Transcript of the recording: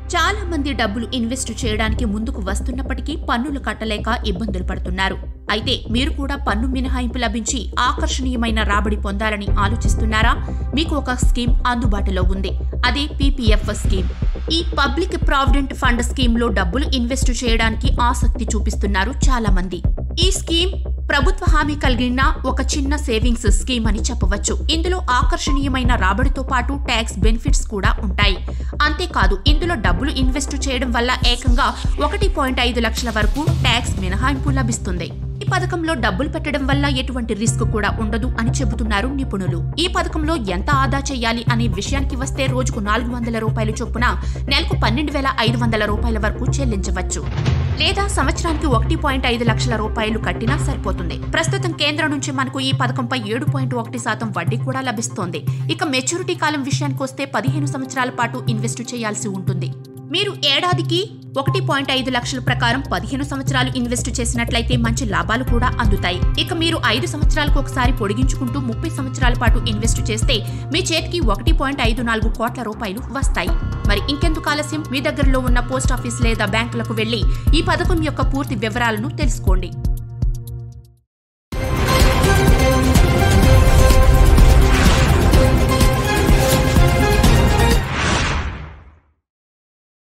చాలా మంది డబ్బులు ఇన్వెస్ట్ చేయడానికి ముందుకు వస్తున్నప్పటికీ పన్నులు కట్టలేక ఇబ్బందులు పడుతున్నారు అయితే మీరు కూడా పన్ను మినహాయింపు లభించి ఆకర్షణీయమైన రాబడి పొందాలని ఆలోచిస్తున్నారా మీకు ఒక స్కీమ్ అందుబాటులో ఉంది అదే పీపీఎఫ్ స్కీమ్ ఈ పబ్లిక్ ప్రావిడెంట్ ఫండ్ స్కీమ్ లో డబ్బులు ఇన్వెస్ట్ చేయడానికి ఆసక్తి చూపిస్తున్నారు చాలా మంది ఈ స్కీమ్ ప్రభుత్వ హామీ కలిగిన ఒక చిన్న సేవింగ్స్ స్కీమ్ అని చెప్పవచ్చు ఇందులో ఆకర్షణీయమైన రాబడితో పాటు ట్యాక్స్ బెనిఫిట్స్ కూడా ఉంటాయి అంతేకాదు ఇందులో డబ్బులు ఇన్వెస్ట్ చేయడం వల్ల ఏకంగా ఒకటి పాయింట్ ఐదు లక్షల వరకు ట్యాక్స్ మినహాయింపు లభిస్తుంది ఈ పథకంలో డబ్బులు పెట్టడం వల్ల ఎటువంటి రిస్క్ కూడా ఉండదు అని చెబుతున్నారు నిపుణులు ఈ పథకంలో ఎంత ఆదా చేయాలి అనే విషయానికి వస్తే రోజుకు నాలుగు వందల రూపాయల చొప్పున నెలకు పన్నెండు వేల ఐదు వందల రూపాయల వరకు చెల్లించవచ్చు లేదా సంవత్సరానికి ఒకటి పాయింట్ ఐదు లక్షల రూపాయలు కట్టినా సరిపోతుంది ప్రస్తుతం కేంద్రం నుంచి మనకు ఈ పథకంపై ఏడు పాయింట్ ఒకటి శాతం వడ్డీ కూడా లభిస్తోంది ఇక మెచ్యూరిటీ కాలం విషయానికి వస్తే పదిహేను సంవత్సరాల పాటు ఇన్వెస్ట్ చేయాల్సి ఉంటుంది మీరు ఏడాదికి ఒకటి పాయింట్ ఐదు లక్షల ప్రకారం పదిహేను సంవత్సరాలు ఇన్వెస్ట్ చేసినట్లయితే మంచి లాభాలు కూడా అందుతాయి ఇక మీరు ఐదు సంవత్సరాలకు ఒకసారి పొడిగించుకుంటూ ముప్పై సంవత్సరాల పాటు ఇన్వెస్ట్ చేస్తే మీ చేతికి ఒకటి పాయింట్ ఐదు నాలుగు కోట్ల రూపాయలు వస్తాయి మరి ఇంకెందుకు ఆలస్యం మీ దగ్గరలో ఉన్న పోస్ట్ ఆఫీస్ లేదా బ్యాంకులకు వెళ్లి ఈ పథకం యొక్క పూర్తి వివరాలను తెలుసుకోండి